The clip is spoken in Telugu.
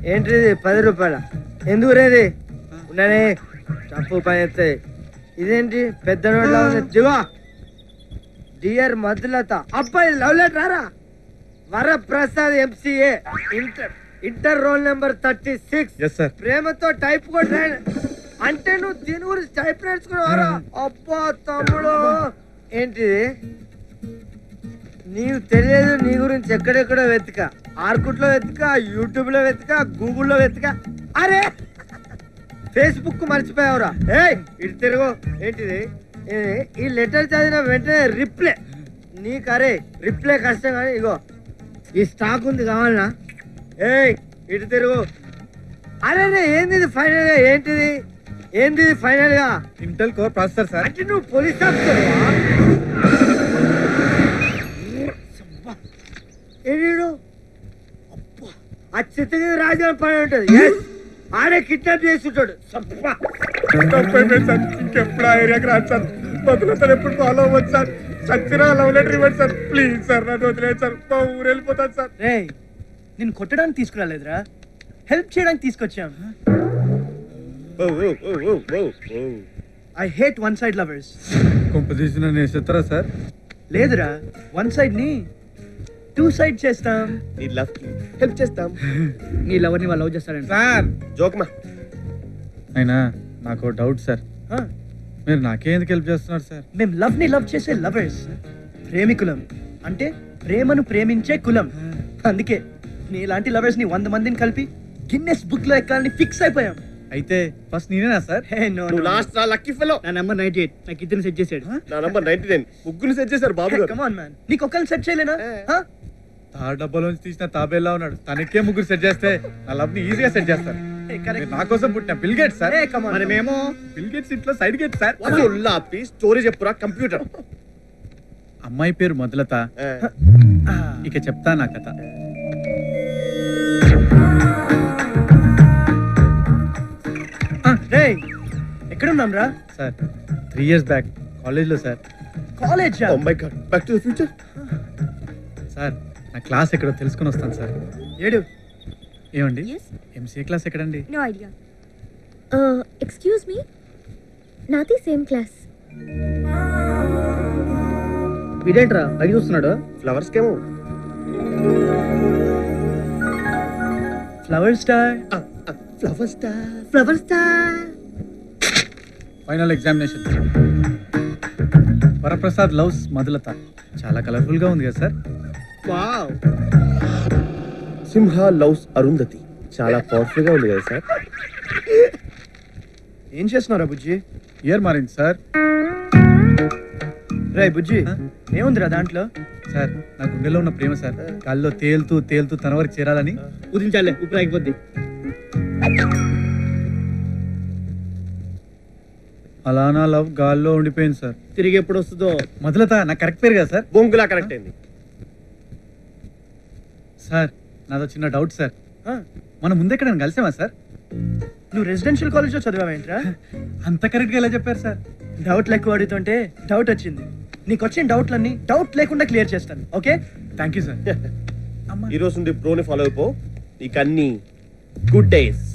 ఏంటిది పది రూపాయల ఎందుకు రేది ఉండని తప్పు పని ఎత్తాయి ఇదేంటి పెద్ద నోట్లా ఉంది దివా డియర్ మధులత అబ్బాయి లవ్ లెటర్ రారా Varaprasad MCA inter inter roll number thirty six yes sir ప్రేమతో టైప్ కూడా రాయను. అంటే నువ్వు దీని గురించి టైప్ నేర్చుకున్నావారా అబ్బా తమ్ముడు ఏంటిది నీకు తెలియదు నీ గురించి ఎక్కడెక్కడో వెతిక ఆర్కుట్ లో వెతిక యూట్యూబ్ లో వెతిక గూగుల్లో వెతిక అరే ఫేస్బుక్ మర్చిపోయావురా ఏయ్ ఇటు తిరుగు ఏంటిది ఇది ఈ లెటర్ చదివిన వెంటనే రిప్లై నీకు అరే రిప్లై కష్టం కానీ ఇగో ఈ స్టాక్ ఉంది కావాలనా ఏయ్ ఇటు తిరుగు అరే రే, ఏంది ఇది ఫైనల్ గా ఏంటిది ఏంది ఇది ఫైనల్ గా ఇంటెల్ కోర్ ప్రాసెసర్ సార్ అంటే నువ్వు పోలీస్ ఆఫీసర్ ఏడు ఆ చిత్తగిరి రాజా పని ఉంటుంది Yes. ఆడే కిడ్నాప్ చేస్తుంటాడు సబ్బా. సార్ ఇంకెప్పుడు ఆ ఏరియాకి రాదు సార్ బతుకుతారు ఎప్పుడు ఫాలో అవ్వచ్చు సార్ సచ్చిరా లవ్ లెటర్ ఇవ్వండి సార్ ప్లీజ్ సార్ నన్ను వదిలేదు సార్ మా ఊరు వెళ్ళిపోతాను సార్ రే నేను కొట్టడానికి తీసుకురాలేదురా హెల్ప్ చేయడానికి తీసుకొచ్చాం I hate one side lovers composition అని వేసేస్తారా సార్ లేదురా వన్ సైడ్ ని టూ సైడ్ చేస్తాం నీ లవ్ హెల్ప్ చేస్తాం నీ లవర్ ని వాళ్ళు లవ్ చేస్తారంట సార్ జోక్ మా అయినా నాకు డౌట్ సార్ మీరు నాకే ఎందుకు హెల్ప్ చేస్తున్నారు సార్ మేము లవ్ ని లవ్ చేసే లవర్స్ ప్రేమికులం అంటే ప్రేమను ప్రేమించే కులం అందుకే నీలాంటి లవర్స్ ని వంద మందిని కలిపి గిన్నెస్ బుక్ లో ఎక్కాలని ఫిక్స్ అయిపోయాం అయితే ఫస్ట్ నేనేనా సార్ హే నో నువ్వు లాస్ట్ రా లక్కీ ఫెలో నా నంబర్ నైన్టీ ఎయిట్ నాకు ఇద్దరిని సెట్ చేసాడు నా నంబర్ నైన్టీ నైన్ ముగ్గురు సెట్ చేశారు బాబు గారు కమాన్ మ్యాన్ నీకు ఒక్కరిని సెట్ చేయలేనా Huh? తా డబ్బాలోంచి తీసిన తాబేలా ఉన్నాడు తనకే ముగ్గురు సెట్ చేస్తే నా లవ్ ని ఈజీగా సెట్ చేస్తారు Hey, correct. మీరు నా కోసం పుట్టిన Bill Gates sir Hey, come on. మరి మేము బిల్ గేట్స్ ఇంట్లో సైడ్ గేట్ సార్ లాపి స్టోరీ చెప్పురా కంప్యూటర్ అమ్మాయి పేరు మొదలత ఇక చెప్తా నా కథ రే ఎక్కడున్నాం రా సార్ త్రీ ఇయర్స్ బ్యాక్ కాలేజ్లో sir college oh my god back to the future sir నా క్లాస్ ఎక్కడో తెలుసుకొని వస్తాను సార్ ఏడు ఏమండి Yes? ఎంసీఏ క్లాస్ ఎక్కడండి No idea. Uh, excuse me? నాది సేమ్ క్లాస్ వీడేంట్రా అడిగి చూస్తున్నాడు ఫ్లవర్స్ కేమో flower star flower star flower star final examination Varaprasad loves Madhulatha చాలా కలర్ఫుల్ గా ఉంది కదా sir wow Simha loves Arundhati చాలా పవర్ఫుల్ గా ఉంది కదా సార్ ఏం చేస్తున్నారా బుజ్జి ఇయర్ మారింది సార్ రే బుజ్జి Huh? ఏముందిరా దాంట్లో సార్ నా గుండెలో ఉన్న ప్రేమ సార్ గాల్లో తేలుతూ తేలుతూ తన వరకు చేరాలని ఉదించాలే ఉప్పు ఆగిపోద్ది అలా నా లవ్ గాల్లో ఉండిపోయింది సార్ తిరిగి ఎప్పుడు వస్తుందో మధులత నాకు కరెక్ట్ పేరు కదా సార్ బొంగులా కరెక్ట్ అయింది సార్ నాదో చిన్న డౌట్ సార్ Huh? మనం ముందు ఎక్కడ కలిసామా సార్ నువ్వు రెసిడెన్షియల్ కాలేజ్లో చదివావేంట్రా అంత కరెక్ట్ గా ఎలా చెప్పారు సార్ డౌట్లు ఎక్కువ అడుగుతుంటే డౌట్ వచ్చింది నీకు వచ్చిన డౌట్లన్నీ డౌట్ లేకుండా క్లియర్ చేస్తాను ఓకే థ్యాంక్ యూ సార్ ఈ రోజు నుండి ప్రోని ఫాలో అయిపో నీకు అన్ని గుడ్ డేస్